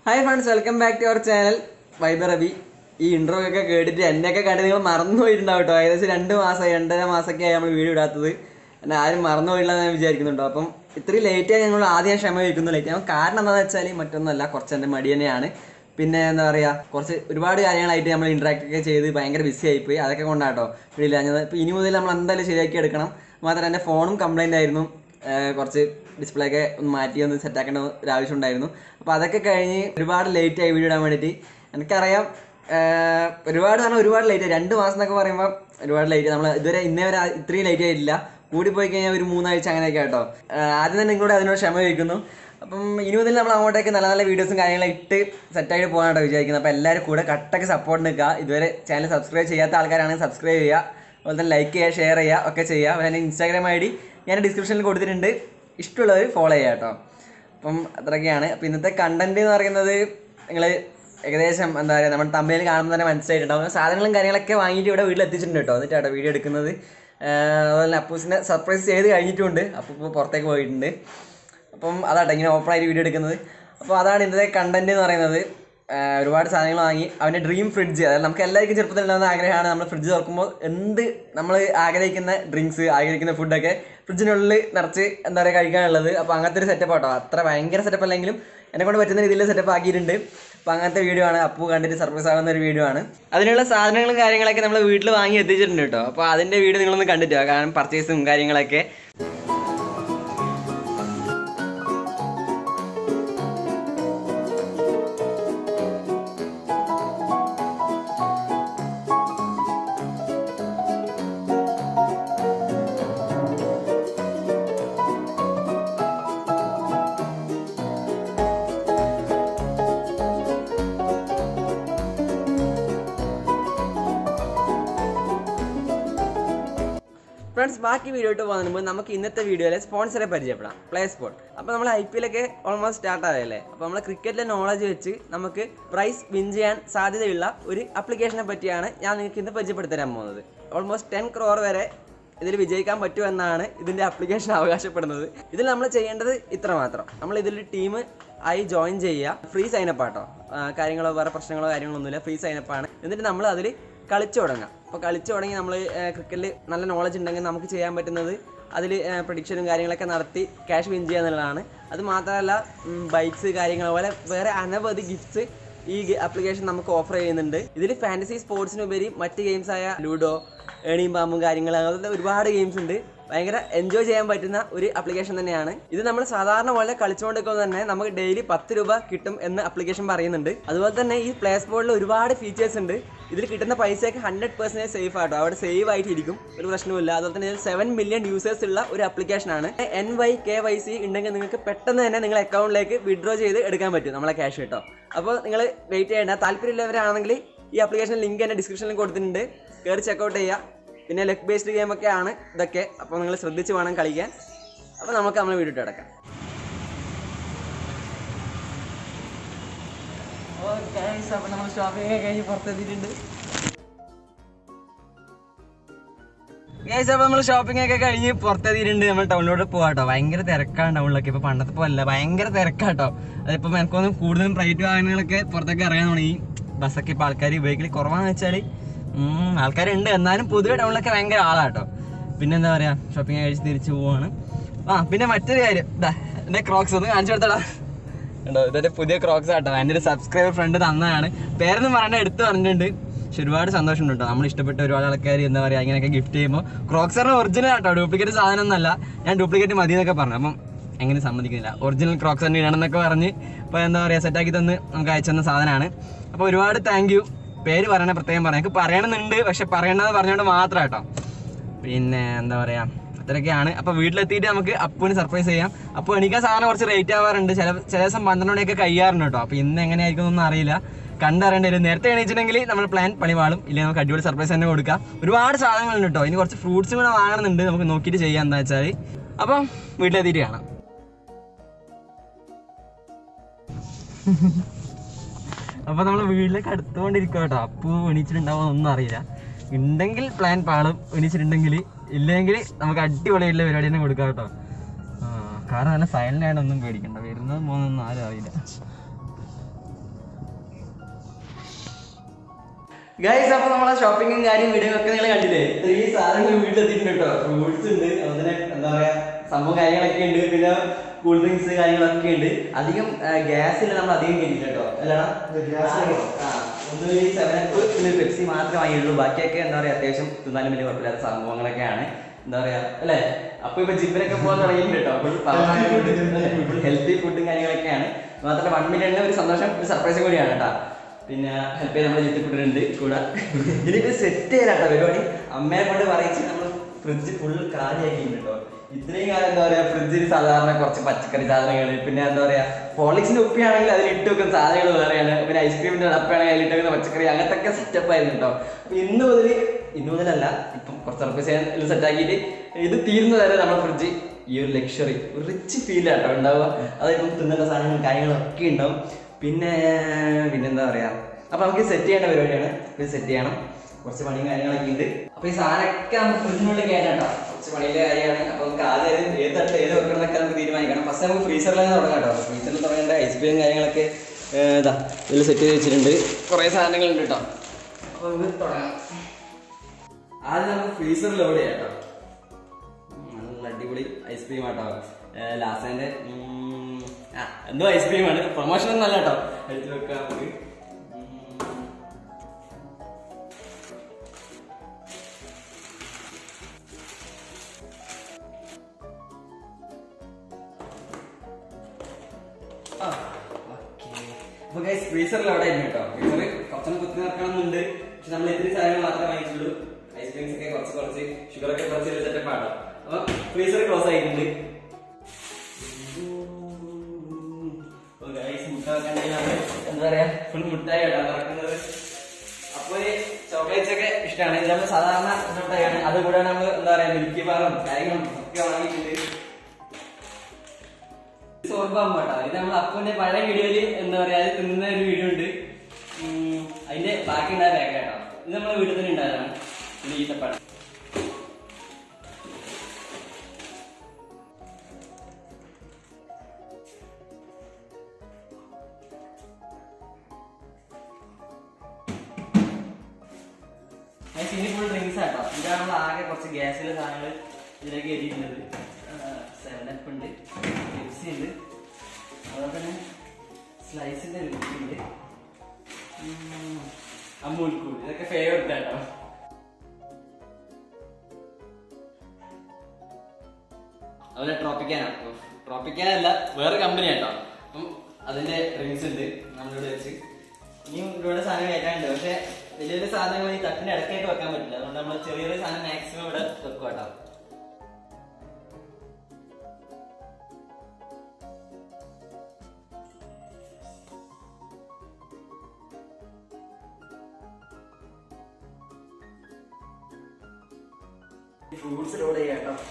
Hi friends welcome back to our channel വൈബർ റബി ഈ ഇൻട്രോ ഒക്കെ കേട്ടിട്ട് എന്നെയൊക്കെ കണ്ട് നിങ്ങൾ മറന്നു പോയിട്ടുണ്ടാവും കേട്ടോ ഏകദേശം രണ്ട് മാസമായി രണ്ടര മാസമൊക്കെ ആയി നമ്മൾ വീഡിയോ ഇടാത്തത് എന്നെ ആരും മറന്നു പോയില്ല എന്ന് ഞാൻ വിചാരിക്കുന്നുണ്ടോ അപ്പം ഇത്രയും ലേറ്റായി ഞങ്ങൾ ആദ്യം ക്ഷമ വയ്ക്കുന്നു ലേറ്റ് ആവും കാരണം എന്താണെന്ന് വെച്ചാൽ മറ്റൊന്നുമല്ല കുറച്ച് എൻ്റെ മടി തന്നെയാണ് പിന്നെ എന്താ പറയുക കുറച്ച് ഒരുപാട് കാര്യങ്ങളായിട്ട് നമ്മൾ ഇൻട്രാക്ട് ഒക്കെ ചെയ്ത് ഭയങ്കര ബിസി ആയിപ്പോയി അതൊക്കെ കൊണ്ടാട്ടോ വീട്ടിൽ ഞാൻ ഇപ്പോൾ ഇനി മുതൽ നമ്മൾ എന്തായാലും ശരിയാക്കി എടുക്കണം മാത്രമല്ല എൻ്റെ ഫോണും കംപ്ലൈൻ്റ് ആയിരുന്നു ഏഹ് കുറച്ച് ഡിസ്പ്ലേ ഒക്കെ ഒന്ന് മാറ്റി ഒന്ന് സെറ്റ് ആക്കേണ്ട ഒരു ആവശ്യം ഉണ്ടായിരുന്നു അപ്പോൾ അതൊക്കെ കഴിഞ്ഞ് ഒരുപാട് ലേറ്റ് ആയി വീഡിയോ ഇടാൻ വേണ്ടിയിട്ട് എനിക്കറിയാം ഏഹ് ഒരുപാട് പറഞ്ഞാൽ ഒരുപാട് ലേറ്റ് ആയി രണ്ട് മാസം എന്നൊക്കെ പറയുമ്പോൾ ഒരുപാട് ലേറ്റ് നമ്മൾ ഇതുവരെ ഇന്നേ വരെ ആ- ഇത്രയും ലേറ്റ് ആയിട്ടില്ല കൂടി പോയി കഴിഞ്ഞാൽ ഒരു മൂന്നാഴ്ച അങ്ങനെയൊക്കെ കേട്ടോ ഏഹ് ആദ്യം തന്നെ നിങ്ങളോട് അതിനോട് ക്ഷമ ചോദിക്കുന്നു അപ്പം ഇനി മുതൽ നമ്മൾ അങ്ങോട്ടേക്ക് നല്ല നല്ല വീഡിയോസും കാര്യങ്ങളും ഇട്ട് സെറ്റായിട്ട് പോകാനാട്ടോ വിചാരിക്കുന്നത് അപ്പോൾ എല്ലാവരും കൂടെ കട്ടൊക്കെ സപ്പോർട്ട് നിൽക്കുക ഇതുവരെ ചാനൽ സബ്സ്ക്രൈബ് ചെയ്യാത്ത ആൾക്കാരാണെങ്കിൽ സബ്സ്ക്രൈബ് ചെയ്യുക അതുപോലെ തന്നെ ലൈക്ക് ചെയ്യുക ഷെയർ ചെയ്യുക ഒക്കെ ചെയ്യുക അപ്പോൾ എൻ്റെ ഇൻസ്റ്റാഗ്രാം ഐ ഡി ഞാൻ ഡിസ്ക്രിപ്ഷനിൽ കൊടുത്തിട്ടുണ്ട് ഇഷ്ടമുള്ളവർ ഫോളോ ചെയ്യുക കേട്ടോ അപ്പം അത്രയൊക്കെയാണ് അപ്പം ഇന്നത്തെ കണ്ടന്റ് എന്ന് പറയുന്നത് നിങ്ങൾ ഏകദേശം എന്താ പറയുക നമ്മുടെ തമ്മിൽ കാണുമ്പോൾ തന്നെ മനസ്സിലായിട്ടുണ്ടാവും സാധനങ്ങളും കാര്യങ്ങളൊക്കെ വാങ്ങിയിട്ട് ഇവിടെ വീട്ടിൽ എത്തിച്ചിട്ടുണ്ട് കേട്ടോ എന്നിട്ട് കേട്ടോ വീഡിയോ എടുക്കുന്നത് ആഹ് അതുപോലെ തന്നെ അപ്പൂസിനെ സർപ്രൈസ് ചെയ്ത് കഴിഞ്ഞിട്ടുണ്ട് അപ്പോൾ ഇപ്പോൾ പുറത്തേക്ക് പോയിട്ടുണ്ട് അപ്പം അതാട്ടോ ഇങ്ങനെ ഓപ്പൺ ആയിട്ട് വീഡിയോ എടുക്കുന്നത് അപ്പോൾ അതാണ് ഇന്നത്തെ കണ്ടന്റ് എന്ന് പറയുന്നത് ആഹ് ഒരുപാട് സാധനങ്ങൾ വാങ്ങി അവൻ്റെ ഡ്രീം ഫ്രിഡ്ജ് അതായത് നമുക്ക് എല്ലാവർക്കും ചെറുപ്പത്തിൽ ഉണ്ടാകുന്ന ആഗ്രഹമാണ് നമ്മൾ ഫ്രിഡ്ജ് തുറക്കുമ്പോൾ എന്ത് നമ്മൾ ആഗ്രഹിക്കുന്ന ഡ്രിങ്ക്സ് ആഗ്രഹിക്കുന്ന ഫുഡൊക്കെ ഫ്രിഡ്ജിനുള്ളിൽ നിറച്ച് എന്താ പറയുക കഴിക്കാനുള്ളത് അപ്പോൾ അങ്ങനത്തെ ഒരു സെറ്റപ്പ് ആട്ടോ അത്ര ഭയങ്കര സെറ്റപ്പ് അല്ലെങ്കിലും എന്നെ കൊണ്ട് പറ്റുന്ന രീതിയിൽ സെറ്റപ്പ് ആക്കിയിട്ടുണ്ട് അപ്പോൾ അങ്ങനത്തെ വീഡിയോ ആണ് അപ്പു കണ്ടിട്ട് സർപ്രൈസ് ആകുന്ന ഒരു വീഡിയോ ആണ് അതിനുള്ള സാധനങ്ങളും കാര്യങ്ങളൊക്കെ നമ്മൾ വീട്ടിൽ വാങ്ങി എത്തിച്ചിട്ടുണ്ട് കേട്ടോ അപ്പോൾ അതിൻ്റെ വീഡിയോ നിങ്ങളൊന്ന് കണ്ടിട്ടോ കാരണം പർച്ചേസും കാര്യങ്ങളൊക്കെ ഫ്രണ്ട്സ് ബാക്കി വീഡിയോ ഇട്ട് പോകുന്നതിന് മുമ്പ് നമുക്ക് ഇന്നത്തെ വീഡിയോയിലെ സ്പോൺസറെ പരിചയപ്പെടാം പ്ലേ സ്പോർട്ട് അപ്പോൾ നമ്മൾ ഐ പി എല്ലൊക്കെ ഓൾമോസ്റ്റ് സ്റ്റാർട്ട് ആയല്ലേ അപ്പോൾ നമ്മൾ ക്രിക്കറ്റിലെ നോളജ് വെച്ച് നമുക്ക് പ്രൈസ് വിൻ ചെയ്യാൻ സാധ്യതയുള്ള ഒരു ആപ്ലിക്കേഷനെ പറ്റിയാണ് ഞാൻ നിങ്ങൾക്ക് ഇന്ന് പരിചയപ്പെടുത്തി തരാൻ പോകുന്നത് ഓൾമോസ്റ്റ് ടെൻ ക്രോർ വരെ ഇതിൽ വിജയിക്കാൻ പറ്റുമെന്നാണ് ഇതിൻ്റെ ആപ്ലിക്കേഷൻ അവകാശപ്പെടുന്നത് ഇതിൽ നമ്മൾ ചെയ്യേണ്ടത് ഇത്ര മാത്രം നമ്മൾ ഇതിൽ ടീം ആയി ജോയിൻ ചെയ്യുക ഫ്രീ സൈനപ്പ് ആട്ടോ ആ, കാര്യങ്ങളോ വേറെ പ്രശ്നങ്ങളോ കാര്യങ്ങളോ ഒന്നുമില്ല ഫ്രീ സൈനപ്പ് ആണ് എന്നിട്ട് നമ്മൾ അതിൽ കളിച്ചു തുടങ്ങാം അപ്പോൾ കളിച്ചു തുടങ്ങി നമ്മൾ ക്രിക്കറ്റിൽ നല്ല നോളജ് ഉണ്ടെങ്കിൽ നമുക്ക് ചെയ്യാൻ പറ്റുന്നത് അതിൽ പ്രഡിക്ഷനും കാര്യങ്ങളൊക്കെ നടത്തി ക്യാഷ് വിൻ ചെയ്യുക എന്നുള്ളതാണ് അത് മാത്രമല്ല ബൈക്സ് കാര്യങ്ങൾ പോലെ വേറെ അനവധി ഗിഫ്റ്റ്സ് ഈ ആപ്ലിക്കേഷൻ നമുക്ക് ഓഫർ ചെയ്യുന്നുണ്ട് ഇതിൽ ഫാൻറ്റസി സ്പോർട്സിനുപരി മറ്റ് ഗെയിംസ് ആയ ലൂഡോ ഏണിയും പാമ്പും കാര്യങ്ങൾ അങ്ങനത്തെ ഒരുപാട് ഗെയിംസ് ഉണ്ട് ഭയങ്കര എൻജോയ് ചെയ്യാൻ പറ്റുന്ന ഒരു ആപ്ലിക്കേഷൻ തന്നെയാണ് ഇത് നമ്മൾ സാധാരണ പോലെ കളിച്ചുകൊണ്ടിരിക്കുമ്പോൾ തന്നെ നമുക്ക് ഡെയിലി പത്ത് രൂപ കിട്ടും എന്ന് ആപ്ലിക്കേഷൻ പറയുന്നുണ്ട് അതുപോലെ തന്നെ ഈ പ്ലേ സ്പോർട്ടിൽ ഒരുപാട് ഫീച്ചേഴ്സ് ഉണ്ട് ഇതിൽ കിട്ടുന്ന പൈസയൊക്കെ ഹൺഡ്രഡ് പെർസെൻറ്റേജ് സേഫ് ആട്ടോ അവിടെ സേവ് ആയിട്ടിരിക്കും ഒരു പ്രശ്നവുമില്ല അതുപോലെ തന്നെ ഇതിൽ സെവൻ മില്യൺ യൂസേഴ്സ് ഉള്ള ഒരു ആപ്ലിക്കേഷനാണ് N Y K Y C ഉണ്ടെങ്കിൽ നിങ്ങൾക്ക് പെട്ടെന്ന് തന്നെ നിങ്ങളുടെ അക്കൗണ്ടിലേക്ക് വിഡ്രോ ചെയ്ത് എടുക്കാൻ പറ്റും നമ്മളെ ക്യാഷ് കേട്ടോ അപ്പോൾ നിങ്ങൾ വെയിറ്റ് ചെയ്യേണ്ട താല്പര്യമുള്ളവരാണെങ്കിൽ ഈ ആപ്ലിക്കേഷൻ ലിങ്ക് എൻ്റെ ഡിസ്ക്രിപ്ഷനിൽ കൊടുത്തിട്ടുണ്ട് കയറി ചെക്കൗട്ട് ചെയ്യുക പിന്നെ ലെഗ് ബേസ്ഡ് ഗെയിമൊക്കെ ആണ് ഇതൊക്കെ അപ്പോൾ നിങ്ങൾ ശ്രദ്ധിച്ച് വേണം കളിക്കാൻ അപ്പോൾ നമുക്ക് നമ്മൾ വീഡിയോ കിടക്കാം അപ്പോൾ നമ്മൾ ഷോപ്പിംഗ് കഴിഞ്ഞ് പുറത്തെത്തിയിട്ടുണ്ട് ഗൈസ് അപ്പോൾ നമ്മൾ ഷോപ്പിംഗ് ഒക്കെ കഴിഞ്ഞ് പുറത്തെത്തിയിട്ടുണ്ട് നമ്മൾ ടൗണിലോട്ട് പോകാട്ടോ ഭയങ്കര തിരക്കാണ് ടൗണിലൊക്കെ ഇപ്പോൾ പണ്ടത്തെ പോലെ ഭയങ്കര തിരക്കാട്ടോ അതിപ്പോൾ എനിക്കൊന്നും കൂടുതലും പ്രൈവറ്റ് വാഹനങ്ങളൊക്കെ പുറത്തൊക്കെ ഇറങ്ങാൻ തുടങ്ങി ബസ്സൊക്കെ ഇപ്പോൾ ആൾക്കാർ ഉപയോഗിക്കൽ കുറവാന്ന് വെച്ചാൽ ആൾക്കാരുണ്ട് എന്നാലും പൊതുവെ ടൗണിലൊക്കെ ഭയങ്കര ആളാട്ടോ പിന്നെ എന്താ പറയുക ഷോപ്പിംഗ് കഴിച്ച് തിരിച്ചു പോവാണ് ആ പിന്നെ മറ്റൊരു കാര്യം ഇതാ എൻ്റെ ക്രോക്സ് ഒന്ന് കാണിച്ചു കൊടുത്തടാ ഉണ്ടോ ഇതൊരു പുതിയ ക്രോക്സ് ആട്ടോ എൻ്റെ ഒരു സബ്സ്ക്രൈബർ ഫ്രണ്ട് തന്നതാണ് പേരൊന്നും പറഞ്ഞ എടുത്ത് പറഞ്ഞിട്ടുണ്ട് പക്ഷെ ഒരുപാട് സന്തോഷമുണ്ട് കേട്ടോ നമ്മൾ ഇഷ്ടപ്പെട്ട ഒരുപാട് ആൾക്കാർ എന്താ പറയുക ഇങ്ങനെയൊക്കെ ഗിഫ്റ്റ് ചെയ്യുമ്പോൾ ക്രോക്സറിന് ഒറിജിനൽ ആട്ടോ ഡ്യൂപ്ലിക്കേറ്റ് സാധനം ഒന്നല്ല ഞാൻ ഡ്യൂപ്ലിക്കേറ്റ് മതി എന്നൊക്കെ പറഞ്ഞു അപ്പം എങ്ങനെ സമ്മതിക്കുന്നില്ല ഒറിജിനൽ ക്രോക്സ് തന്നെ ഇടണമെന്നൊക്കെ പറഞ്ഞ് ഇപ്പോൾ എന്താ പറയുക സെറ്റാക്കി തന്ന് നമുക്ക് അയച്ചു തന്ന സാധനമാണ് അപ്പോൾ ഒരുപാട് താങ്ക് യു പേര് പറയണേ പ്രത്യേകം പറയാം എനിക്ക് പറയണമെന്നുണ്ട് പക്ഷെ പറയണമെന്ന് പറഞ്ഞുകൊണ്ട് മാത്രം കേട്ടോ പിന്നെ എന്താ പറയാ അത്രയൊക്കെയാണ് അപ്പൊ വീട്ടിലെത്തിയിട്ട് നമുക്ക് അപ്പുവിന് സർപ്രൈസ് ചെയ്യാം അപ്പോൾ എനിക്ക് സാധനം കുറച്ച് റേറ്റ് ആവാറുണ്ട് ചില ചില ദിവസം പന്ത്രണ്ട് മണിയൊക്കെ കഴിയാറുണ്ട് കേട്ടോ അപ്പൊ ഇന്ന് എങ്ങനെയായിരിക്കും എന്നൊന്നും അറിയില്ല കണ്ടറിയേണ്ടി വരും നേരത്തെ എണീച്ചിട്ടുണ്ടെങ്കിൽ നമ്മൾ പ്ലാൻ പണിവാളും ഇല്ലെങ്കിൽ നമുക്ക് അടിപൊളി സർപ്രൈസ് തന്നെ കൊടുക്കാം ഒരുപാട് സാധനങ്ങളുണ്ട് കേട്ടോ ഇനി കുറച്ച് ഫ്രൂട്ട്സും കൂടെ വാങ്ങണമെന്നുണ്ട് നമുക്ക് നോക്കിയിട്ട് ചെയ്യാം എന്താ വെച്ചാൽ അപ്പം വീട്ടിലെത്തിയിട്ട് കാണാം അപ്പൊ നമ്മൾ വീട്ടിലേക്ക് അടുത്തുകൊണ്ടിരിക്കുക കേട്ടോ അപ്പു എണീച്ചിട്ടുണ്ടാവും ഒന്നും അറിയില്ല ഉണ്ടെങ്കിൽ പ്ലാൻ പാളും എണീച്ചിട്ടുണ്ടെങ്കിൽ ഇല്ലെങ്കിൽ നമുക്ക് അടിപൊളിയായിട്ടുള്ള പരിപാടി തന്നെ കൊടുക്കാം കേട്ടോ ആ, കാരണം നല്ല സൈലന്റ് ആയിട്ട് ഒന്നും പേടിക്കണ്ട വരുന്നത് പോകുന്നൊന്നും ആരും അറിയില്ല ഗൈസ് അപ്പൊ നമ്മളെ ഷോപ്പിങ്ങും കാര്യം വീഡിയോ ഒക്കെ നിങ്ങൾ കണ്ടില്ലേ ഈ സാധനങ്ങൾ വീട്ടിലെത്തിയിട്ടുണ്ട് കേട്ടോ ഫ്രൂട്ട്സ് ഉണ്ട് അതുപോലെ എന്താ പറയാ സംഭവം കാര്യങ്ങളൊക്കെ ഉണ്ട് പിന്നെ കൂൾ ഡ്രിങ്ക്സ് കാര്യങ്ങളൊക്കെ ഉണ്ട് അധികം ഗ്യാസിൽ നമ്മൾ അധികം കയറ്റില്ല കേട്ടോ അല്ലടാ gas ഇല്ല. ആ, ഒന്ന് ഈ സെവൻ അപ്പ് പിന്നെ പെപ്സി മാത്രമേ വാങ്ങിയുള്ളൂ ബാക്കിയൊക്കെ എന്താ പറയാ അത്യാവശ്യം തിന്നാലും വലിയ കുഴപ്പമില്ലാത്ത സംഭവങ്ങളൊക്കെയാണ് എന്താ പറയാ അല്ലേ അപ്പൊ ഇപ്പൊ ജിമ്മിലൊക്കെ പോകാൻ തുടങ്ങിയിട്ടുണ്ട് കേട്ടോ ഹെൽത്തി ഫുഡും കാര്യങ്ങളൊക്കെയാണ് മാത്രമല്ല വൺ മില്യണിന് ഒരു സന്തോഷം ഒരു സർപ്രൈസും കൂടിയാണ് കേട്ടോ പിന്നെ ഹെൽപ്പ് ചെയ്യാൻ നമ്മുടെ ജിത്തിക്കുട്ടുണ്ട് കൂടെ ഇതിലിപ്പോ സെറ്റ് ചെയ്യാനാട്ടോ പരിപാടി അമ്മയെ കൊണ്ട് പറയിച്ച് നമ്മൾ ഫ്രിഡ്ജ് ഫുൾ കാലിയാക്കിയിട്ടുണ്ട് കേട്ടോ ഇത്രയും കാലം എന്താ പറയാ ഫ്രിഡ്ജിൽ സാധാരണ കുറച്ച് പച്ചക്കറി സാധനങ്ങൾ പിന്നെ എന്താ പറയാ ഹോളിക്സിന്റെ ഉപ്പിയാണെങ്കിൽ അതിൽ ഇട്ട് വെക്കുന്ന സാധനങ്ങൾ വേറെയാണ് പിന്നെ ഐസ്ക്രീമിന്റെ ഡപ്പയാണെങ്കിൽ അതിൽ ഇട്ട് വെക്കുന്ന പച്ചക്കറി അങ്ങനത്തെ സെറ്റപ്പ് ആയിരുന്നു കേട്ടോ അപ്പൊ ഇന്ന് മുതൽ ഇന്ന് മുതലല്ല ഇപ്പം കുറച്ച് സർപ്രൈസ് സെറ്റ് ആക്കിയിട്ട് ഇത് തീരുന്നത് വരെ നമ്മുടെ ഫ്രിഡ്ജ് ഈ ഒരു ലക്ഷറി ഒരു റിച്ച് ഫീൽ ആട്ടോ ഉണ്ടാവുക അതിപ്പം തിന്നേണ്ട സാധനങ്ങളും കാര്യങ്ങളൊക്കെ ഉണ്ടാവും പിന്നെ പിന്നെന്താ പറയാ അപ്പൊ നമുക്ക് സെറ്റ് ചെയ്യേണ്ട പരിപാടിയാണ് ഇത് സെറ്റ് ചെയ്യണം കുറച്ച് പണിയും കാര്യങ്ങളൊക്കെ ഉണ്ട് അപ്പൊ ഈ സാധനമൊക്കെ നമുക്ക് ഫ്രിഡ്ജിനുള്ളിൽ കയറ്റാട്ടോ കുറച്ച് പണിയിലെ കാര്യമാണ് അപ്പൊ നമുക്ക് ആദ്യം ഏത് ഏത് തട്ട് ഏത് വെക്കണം എന്നൊക്കെ നമുക്ക് തീരുമാനിക്കണം ഫസ്റ്റ് നമുക്ക് ഫ്രീസറിൽ തന്നെ തുടങ്ങാം കേട്ടോ ഫ്രീസറിൽ തുടങ്ങേണ്ട ഐസ്ക്രീം കാര്യങ്ങളൊക്കെ ഏർ, ഇതാ ഇതിൽ സെറ്റ് ചെയ്ത് വെച്ചിട്ടുണ്ട് കുറേ സാധനങ്ങളുണ്ട് കേട്ടോ അപ്പൊ നമുക്ക് തുടങ്ങാം ആദ്യം നമുക്ക് ഫ്രീസർ ലോഡ് ചെയ്യാം കേട്ടോ ഉം, നല്ല അടിപൊളി ഐസ്ക്രീം ആട്ടോ ലാസേന്റെ ആ എന്തോ ഐസ്ക്രീമാണ് പ്രൊമോഷൻ ഒന്നും അല്ല കേട്ടോ എടുത്തു വെക്കാം നമുക്ക് ഉം. ആ, okay. അപ്പൊ ഗൈസ് ഫ്രീസറിൽ അവിടെ ഉണ്ട് കേട്ടോ ഫ്രീസർ കുറച്ചൊന്ന് കുത്തി നിറക്കണമെന്നുണ്ട് പക്ഷെ നമ്മൾ ഇത്തിരി സാധനങ്ങൾ മാത്രമേ വാങ്ങിച്ചുള്ളൂ ഐസ്ക്രീംസ് ഒക്കെ കുറച്ച് കുറച്ച് ഷുഗർ ഒക്കെ കുറച്ച് സെറ്റപ്പ് ആട്ടോ അപ്പൊ ഫ്രീസർ ക്ലോസ് ആയിട്ടുണ്ട് അപ്പൊ guys, മുട്ട വെക്കണ്ടെങ്കിലാണ് എന്താ പറയാ ഫുൾ മുട്ടായി കേട്ടോ നിറക്കുന്നത് അപ്പൊ ചോക്ലേറ്റ്സ് ഒക്കെ ഇഷ്ടമാണ് ഇത് നമ്മൾ സാധാരണ മുട്ടായാണ് അതുകൂടാണ് നമ്മൾ എന്താ പറയാ മിൽക്കി ബാറും കാര്യങ്ങളും ഒക്കെ വാങ്ങിയിട്ടുണ്ട് സോർബാമ്പ് കേട്ടോ ഇത് നമ്മൾ അപ്പുവിന്റെ പഴയ വീഡിയോയില് എന്താ പറയാ അത് തിന്നുന്ന ഒരു വീഡിയോ ഉണ്ട് ഉം, അതിന്റെ ബാക്കി ഉണ്ടായ പാക്ക് കേട്ടോ ഇത് നമ്മളെ വീട്ടിൽ തന്നെ ഉണ്ടായതാണ് ഇത് ഈത്തപ്പഴം ഇനി ഫുൾ ഡ്രിങ്ക്സ് ആട്ടോ ഇതാണ് നമ്മൾ ആകെ കുറച്ച് ഗ്യാസിലെ സാധനങ്ങൾ ഇതിലേക്ക് എഴുതിയിട്ടുള്ളത് സെവൻ അപ്പ് ഉണ്ട് പെപ്സി ഉണ്ട് അതുപോലെ തന്നെ സ്ലൈസിന്റെ ഒരു കുപ്പിയുണ്ട് ഉം, അമൂൽ കൂൾ ഇതൊക്കെ ഫേവററ്റ് ആട്ടോ അതുപോലെ ട്രോപ്പിക്കാന ട്രോപ്പിക്കാന അല്ല വേറെ കമ്പനി ആട്ടോ അപ്പം അതിന്റെ ഡ്രിങ്ക്സ് ഉണ്ട് നമ്മളിവിടെ വെച്ച് ഇനിയും ഇവിടെ സാധനം കയറ്റാനുണ്ട് പക്ഷെ വലിയ വലിയ സാധനങ്ങൾ ഈ തട്ടിന്റെ ഇടയ്ക്കായിട്ട് വെക്കാൻ പറ്റില്ല അതുകൊണ്ട് നമ്മൾ ചെറിയൊരു സാധനം മാക്സിമം ഇവിടെ വെക്കും കേട്ടോ ഫ്രൂട്ട്സ് ലോഡ് ചെയ്യാം കേട്ടോ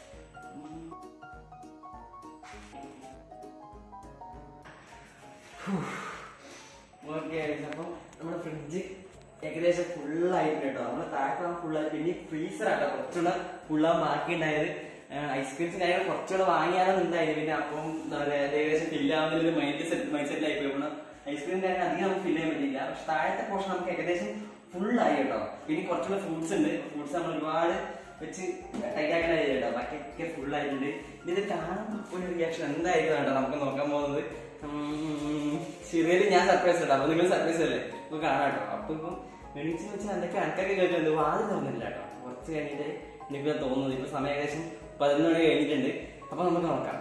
ഓക്കെ അപ്പം നമ്മുടെ ഫ്രിഡ്ജ് ഏകദേശം ഫുള്ളായിട്ടുണ്ട് കേട്ടോ നമ്മുടെ താഴെ ഫുള്ളായി പിന്നെ ഫ്രീസർ ആട്ടോ കുറച്ചുകൂടെ ഫുള്ളാ ബാക്കി ഉണ്ടായത് ഐസ്ക്രീംസ് കാര്യങ്ങൾ കുറച്ചുകൂടെ വാങ്ങിയാലും ഉണ്ടായിരുന്നു പിന്നെ അപ്പം എന്താ പറയാ ഇത് ഏകദേശം ഫില്ലാവുന്ന ഒരു മൈൻഡ് സെറ്റ് മൈൻഡ് സെറ്റ് ആയി പോയി ഐസ്ക്രീം കാര്യം അധികം നമുക്ക് ഫില്ല് ചെയ്യാൻ പറ്റില്ല പക്ഷെ താഴത്തെ പോർഷൻ നമുക്ക് ഏകദേശം ഫുള്ളായി കേട്ടോ പിന്നെ കുറച്ചുകൂടെ ഫ്രൂട്ട്സ് ഉണ്ട് ഫ്രൂട്ട്സ് നമ്മൾ ഒരുപാട് വെച്ച് ടൈറ്റ് ആക്കേണ്ട കേട്ടോ ബാക്കിയൊക്കെ ഫുൾ ആയിട്ടുണ്ട് ഇനി ഇത് കാണുമ്പോൾ ഒരു റിയാക്ഷൻ എന്തായിരിക്കും കേട്ടോ നമുക്ക് നോക്കാൻ പോകുന്നത് ശരിയല് ഞാൻ സർപ്രൈസ് കേട്ടോ അപ്പൊ നിങ്ങൾ സർപ്രൈസ് അല്ലേ ഇപ്പൊ കാണാം കേട്ടോ അപ്പൊ ഇപ്പം മെഡിക്സിൻ വെച്ചാൽ എന്തൊക്കെ അനക്കൊക്കെ കേൾക്കുന്നുണ്ട് വാതിൽ തുറന്നില്ല കേട്ടോ കുറച്ച് കഴിഞ്ഞിട്ട് എനിക്ക് തോന്നുന്നത് ഇപ്പൊ സമയം ഏകദേശം പതിനൊന്ന് മണി കഴിഞ്ഞിട്ടുണ്ട് അപ്പൊ നമുക്ക് നോക്കാം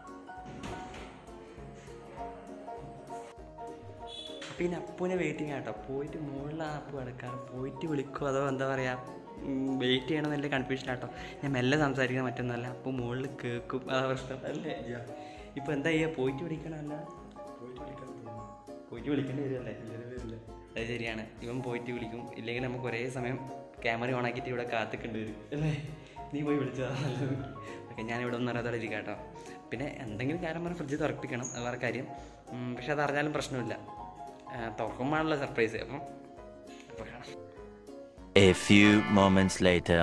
പിന്നെ അപ്പൂനെ വെയിറ്റിംഗ് ആട്ടോ പോയിട്ട് മുകളിൽ ആ അപ്പു കിടക്കാറ് പോയിട്ട് വിളിക്കുമോ അതോ എന്താ പറയാ വെയിറ്റ് ചെയ്യണം എന്നല്ല കൺഫ്യൂഷൻ ആട്ടോ ഞാൻ മെല്ലെ സംസാരിക്കുന്നത് മറ്റൊന്നല്ല അപ്പോൾ മുകളിൽ കേൾക്കും അതാ പ്രശ്നം അല്ലേ ഇപ്പൊ എന്താ ചെയ്യാ പോയിട്ട് വിളിക്കണമല്ല പോയിട്ട് വിളിക്കേണ്ടി വരുമല്ലേ അത് ശരിയാണ് ഇവൻ പോയിട്ട് വിളിക്കും ഇല്ലെങ്കിൽ നമുക്ക് ഒരേ സമയം ക്യാമറ ഓൺ ആക്കിയിട്ട് ഇവിടെ കാത്തിക്കേണ്ടി വരും അല്ലേ നീ പോയി വിളിച്ചതാ നല്ലത് ഓക്കെ ഞാൻ ഇവിടെ ഒന്നും അറിയാതെ ഇരിക്കാം കേട്ടോ പിന്നെ എന്തെങ്കിലും കാര്യം പറഞ്ഞാൽ ഫ്രിഡ്ജ് തുറപ്പിക്കണം അത് വേറെ കാര്യം ഉം, പക്ഷെ അത് അറിഞ്ഞാലും പ്രശ്നമില്ല ആ, തുറക്കുമ്പോഴാണല്ലോ സർപ്രൈസ് അപ്പം അപ്പോൾ കാണാം A few moments later.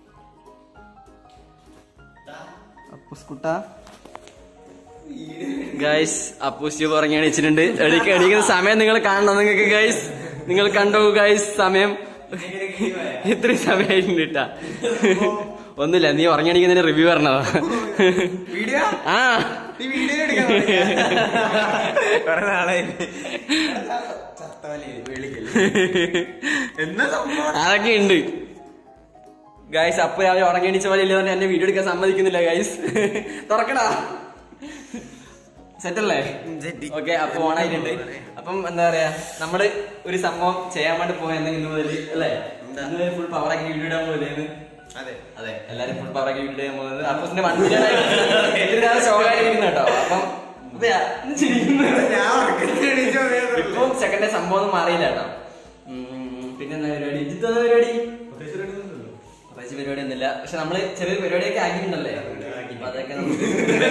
അപ്പുസ്കുട്ട ഗൈസ് അപ്പൂസ്റ്റീവ് ഉറങ്ങി എണീച്ചിട്ടുണ്ട് എണീക്ക എണീക്കുന്ന സമയം നിങ്ങൾ കാണണം നിങ്ങൾക്ക് ഗൈസ് നിങ്ങൾ കണ്ടോ ഗൈസ് സമയം ഇത്രയും സമയമായിട്ടുണ്ട് കേട്ടാ ഒന്നുമില്ല നീ ഉറങ്ങി എണീക്കുന്നതിന് റിവ്യൂ പറഞ്ഞതാ വീഡിയോ ആ നീ വീഡിയോ എടുക്കാൻ കൊറേ നാളായി ചത്തവലേ വിളിക്കല് എന്നാ സംഭവം അതൊക്കെ ഉണ്ട് ഗൈസ് അപ്പൊ രാവിലെ ഉറങ്ങി എണീച്ച പോലെ ഇല്ലെന്ന് എന്നെ വീഡിയോ എടുക്കാൻ സമ്മതിക്കുന്നില്ല ഗൈസ് തുറക്കടാ സെറ്റല്ലേ സെറ്റ്. ഓക്കെ അപ്പൊ ഓൺ ആയിട്ടുണ്ട് അപ്പം എന്താ പറയാ നമ്മള് ഒരു സംഭവം ചെയ്യാൻ വേണ്ടി പോയെന്ന് ഇന്ന് മുതൽ അല്ലേ ഇന്ന് ഫുൾ പവറാക്കി വീഡിയോ ഇടാൻ പോലെ അതെ അതെ എല്ലാരും ഫുൾ പവറാക്കി വീഡിയോ ചെയ്യാൻ പോകുന്നത് അപ്പൂസിന്റെ വണ്ടി ഷോകായിരിക്കുന്നു കേട്ടോ അപ്പം ഇതെയാ, ഇന്ന് ചിരിക്കുന്നത്. ഞാൻ ഉറക്കത്തിൽ എണീച്ച് വന്നതാ. ഇപ്പം സെക്കൻഡ് സംഭവം ഒന്നും മാറിയില്ല കേട്ടോ ഉം, പിന്നെന്താ പരിപാടി ഇജിത്ത് എന്താ പരിപാടി പ്രത്യേകിച്ച് പരിപാടി ഒന്നുമില്ല പക്ഷെ നമ്മള് ചെറിയൊരു പരിപാടിയൊക്കെ ആക്കിയിട്ടുണ്ടല്ലേ അപ്പൊ അതൊക്കെ നമുക്ക്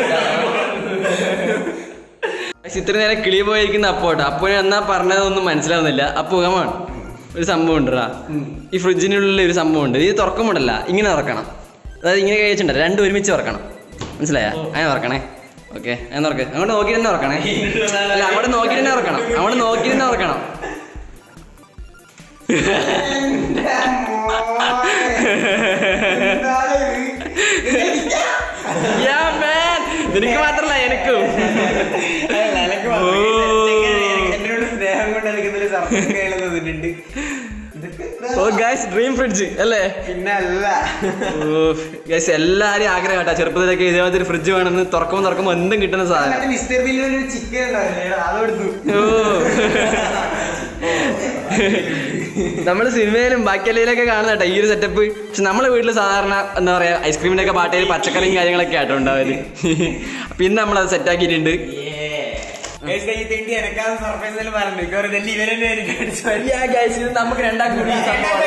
പക്ഷെ ഇത്ര നേരം കിളി പോയിരിക്കുന്ന അപ്പോട്ടോ അപ്പോഴെ എന്നാ പറഞ്ഞതൊന്നും മനസ്സിലാവുന്നില്ല അപ്പോ കമാണ് ഒരു സംഭവം ഉണ്ടടാ ഈ ഫ്രിഡ്ജിനുള്ളിൽ ഒരു സംഭവം ഉണ്ട് ഇത് തുറക്കുമ്പോണ്ടല്ല ഇങ്ങനെ തുറക്കണം അതായത് ഇങ്ങനെ കഴിച്ചിട്ടുണ്ടല്ലോ രണ്ടും ഒരുമിച്ച് തുറക്കണം മനസ്സിലായ അങ്ങനെ തുറക്കണേ ഓക്കെ അങ്ങനെ തുറക്ക് അങ്ങോട്ട് നോക്കി തന്നെ തുറക്കണേ അല്ല അങ്ങോട്ട് നോക്കി തന്നെ തുറക്കണം അങ്ങോട്ട് നോക്കി തന്നെ തുറക്കണം Yeah, man. നിനക്ക് മാത്രല്ല എനിക്കും അല്ല, എനക്ക് ഓ. എന്നോട് സ്നേഹം കൊണ്ട് എനിക്ക് ഇതില് സർപ്രൈസ് കേളുന്നതിനുണ്ട് ഇതൊക്കെ എന്താ? ഓ ഗൈസ് ഡ്രീം ഫ്രിഡ്ജ് അല്ലേ പിന്നെ അല്ല ഗൈസ് എല്ലാരും ആഗ്രഹം കേട്ടോ ചെറുപ്പത്തിലൊക്കെ ഇതേപോലത്തെ ഒരു ഫ്രിഡ്ജ് വേണമെന്ന് തുറക്കുമ്പോ തുറക്കുമ്പോ എന്തും കിട്ടുന്ന സാധനം മറ്റേ മിസ്റ്റർ ബില്ലിൽ ഒരു ചിക്കൻ ഉണ്ടാവില്ലേ അതെടുത്തു ഓ നമ്മള് സിനിമയിലും ബാക്കിയെല്ലാം കാണുന്ന കേട്ടോ ഈ ഒരു സെറ്റപ്പ് പക്ഷെ നമ്മളെ വീട്ടില് സാധാരണ എന്താ പറയാ ഐസ്ക്രീമിന്റെ ഒക്കെ പാട്ടയിൽ പച്ചക്കറിയും കാര്യങ്ങളൊക്കെ ആട്ടോ ഉണ്ടാവല് പിന്നെ നമ്മളത് സെറ്റ് ആക്കിയിട്ടുണ്ട് സർപ്രൈസ് പറഞ്ഞു ഇവരെന്നെ എനിക്ക് അടിച്ചു Yeah, guys, ഇത് നമുക്ക് രണ്ടാം കൂടി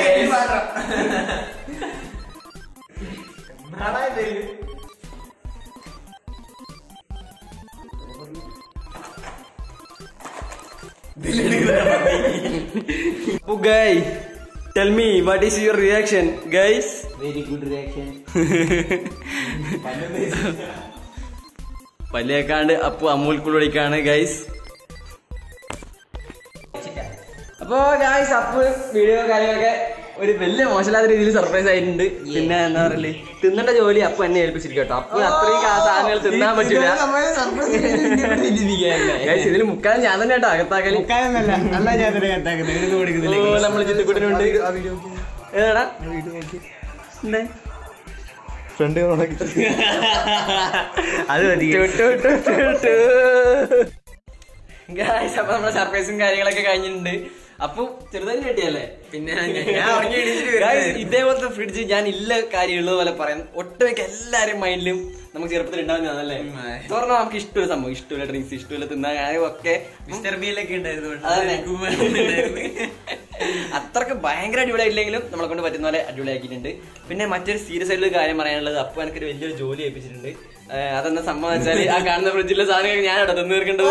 guy tell me what is your reaction guys very good reaction പല്ലിയേക്കാണ്ട് അപ്പു അമൂൽ കുളിക്കാണ് ഗൈസ് അപ്പോ ഗൈസ് അപ്പ് വീഡിയോ കാര്യങ്ങളൊക്കെ ഒരു വലിയ മോശമില്ലാത്ത രീതിയിൽ സർപ്രൈസ് ആയിട്ടുണ്ട് പിന്നെ എന്താ പറയല് തിന്നേണ്ട ജോലി അപ്പൊ എന്നെ ഏൽപ്പിച്ചിരിക്കും കേട്ടോ അപ്പൊ അത്രയും കാ- സാധനങ്ങൾ തിന്നാൻ പറ്റില്ല ഗൈസ് ഇതിൽ മുക്കാലും ഞാൻ തന്നെ കേട്ടോ അകത്താക്കല് അല്ല ഞാൻ തന്നെ കട്ടാക്കുന്നത് എടുത്ത് ഓ കൊടുക്കുന്നില്ല നമ്മൾ ചിന്തക്കൂട്ടിനുണ്ട് ഏതാടാ എന്തേ? ഫ്രണ്ട് അത് മതി ഗായ്സ് അപ്പൊ നമ്മുടെ സർപ്രൈസും കാര്യങ്ങളൊക്കെ കഴിഞ്ഞിട്ടുണ്ട് അപ്പൊ ചെറുതായി കിട്ടിയല്ലേ പിന്നെ ഞാൻ ഉറങ്ങി എണീച്ചിട്ട് വരുന്നത്. Guys, ഇതേപോലത്തെ ഫ്രിഡ്ജ് ഞാൻ ഇല്ല കാര്യം ഉള്ളത് പോലെ പറയാം ഒട്ടുമിക്ക എല്ലാരും മൈൻഡിലും നമുക്ക് ചെറുപ്പത്തിൽ ഉണ്ടാവുന്നതല്ലേ ഉം, അതെ. തുറന്നാൽ നമുക്ക് ഇഷ്ടമുള്ള സംഭവം ഇഷ്ടമുള്ള ഡ്രിങ്ക്സ് ഇഷ്ടമുള്ള തിന്നാൻ കാര്യം ഒക്കെ മിസ്റ്റർ ബിയിലൊക്കെ ഉണ്ടായിരുന്നു അതന്നെ. അത്രക്ക് ഭയങ്കര അടിപൊളിയായില്ലെങ്കിലും നമ്മളെ കൊണ്ട് പറ്റുന്ന പോലെ അടിപൊളിയാക്കിയിട്ടുണ്ട് പിന്നെ മറ്റൊരു സീരിയസ് ആയിട്ടുള്ള കാര്യം പറയാനുള്ളത് അപ്പൊ എനിക്കൊരു വലിയൊരു ജോലി ഏൽപ്പിച്ചിട്ടുണ്ട് ഏഹ് അതെന്താ സംഭവം വെച്ചാല് ആ കാണുന്ന ഫ്രിഡ്ജിലെ സാധനങ്ങൾ ഞാൻ അവിടെ തിന്നു തീർക്കേണ്ടത്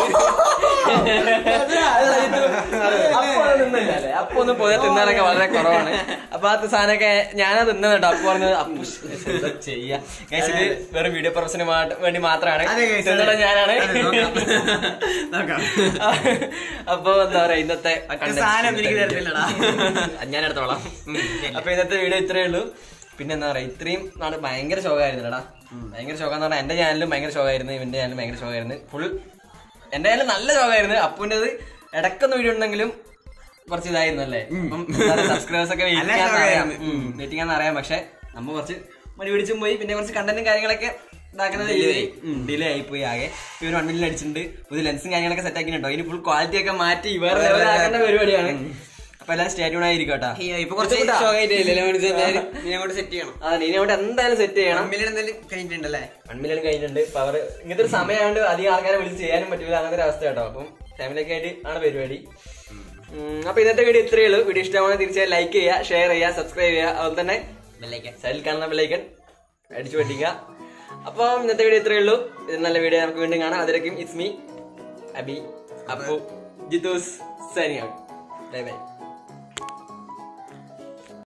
അപ്പൊ അത് തിന്നില്ലല്ലേ അപ്പൊ ഒന്ന് പൊതുവെ തിന്നാനൊക്കെ വളരെ കുറവാണ് അപ്പൊ ആ സാധനമൊക്കെ ഞാനാ തിന്നത് കേട്ടോ അപ്പൊ പറഞ്ഞത് അപ്പു ശ്ശ്, എന്താ ചെയ്യാ Guys, ഇത് വെറും വീഡിയോ പർപ്പസിന് വേണ്ടി മാത്രമാണ് അതെ, guys, അതെ. തിന്നണത് ഞാനാണ് അതെ, നോക്കാം. നോക്കാം. അപ്പൊ എന്താ പറയാ ഇന്നത്തെ content സാധനം എനിക്ക് തരത്തില്ലടാ. അത് ഞാൻ എടുത്തോളാം അപ്പൊ ഇന്നത്തെ വീഡിയോ ഇത്രേ ഉള്ളൂ പിന്നെ എന്താ പറയാ ഇത്രയും നാട് ഭയങ്കര ശോകമായിരുന്നുടാ ഭയങ്കര ശോകം എന്ന് പറഞ്ഞാൽ എന്റെ ചാനലും ഭയങ്കര ശോകമായിരുന്നു ഇവന്റെ ചാനലും ഭയങ്കര ശോകമായിരുന്നു ഫുൾ എന്റെ ചാനൽ നല്ല ശോകമായിരുന്നു അപ്പുവിന്റേത് ഇടക്കൊന്ന് വീഡിയോ ഉണ്ടെങ്കിലും കുറച്ച് ഇതായിരുന്നു അല്ലേ സബ്സ്ക്രൈബേഴ്സ് ഒക്കെ നല്ല വെയിറ്റിംഗ് അറിയാം ശോകമായിരുന്നു. വെയിറ്റിംഗ് ആണെന്ന് അറിയാം പക്ഷെ നമ്മ കുറച്ച് മണി പിടിച്ചും പോയി പിന്നെ കുറച്ച് കണ്ടന്റും കാര്യങ്ങളൊക്കെ ഇതാക്കുന്നത് ഡിലേ ആയി പോയി ആകെ ഇവർ വൺ മില്യൺ അടിച്ചിട്ടുണ്ട് പുതിയ ലെൻസും കാര്യങ്ങളൊക്കെ സെറ്റ് ആക്കിയിട്ടുണ്ടോ ഇനി ഫുൾ ക്വാളിറ്റി ഒക്കെ മാറ്റി വേറെ level ആക്കേണ്ട പരിപാടിയാണ് അപ്പൊ എല്ലാം സ്റ്റേറ്റ്യൂൺ ആയിരിക്കും കേട്ടാ ഇപ്പൊ കുറച്ച് ശോകമായിട്ടില്ലേ അങ്ങോട്ട് സെറ്റ് ചെയ്യണം അതെ ഇനി അവിടെ എന്തായാലും സെറ്റ് ചെയ്യണം അമ്മിലിന് എന്തായാലും കഴിഞ്ഞിട്ടുണ്ടല്ലേ വൺ മില്യൺ കഴിഞ്ഞിട്ടുണ്ട് പവർ ഇങ്ങനത്തെ ഒരു സമയമാണ്ട് അധികം ആൾക്കാരെ വിളിച്ച് ചെയ്യാനും പറ്റില്ല അങ്ങനത്തെ ഒരു അവസ്ഥ കേട്ടോ അപ്പം ഫാമിലിയൊക്കെ ആയിട്ട് ആണ് പരിപാടി ഉം, അപ്പൊ ഇന്നത്തെ വീഡിയോ ഇത്രയേ ഉള്ളൂ വീഡിയോ ഇഷ്ടമാണെങ്കിൽ തീർച്ചയായും ലൈക്ക് ചെയ്യുക ഷെയർ ചെയ്യുക സബ്സ്ക്രൈബ് ചെയ്യുക അതുപോലെ തന്നെ സൈഡിൽ കാണുന്ന ബെല്ലൈക്കൻ അടിച്ചു പഠിക്കുക അപ്പോൾ ഇന്നത്തെ വീഡിയോ ഇത്രയേ ഉള്ളൂ ഇത് നല്ല വീഡിയോ നമുക്ക് വീണ്ടും കാണാം അതിലേക്കും ഇറ്റ്സ് മീ അബി അപ്പു ജിത്തൂസ് സൈനിങ് ഔട്ട് ബൈ ബൈ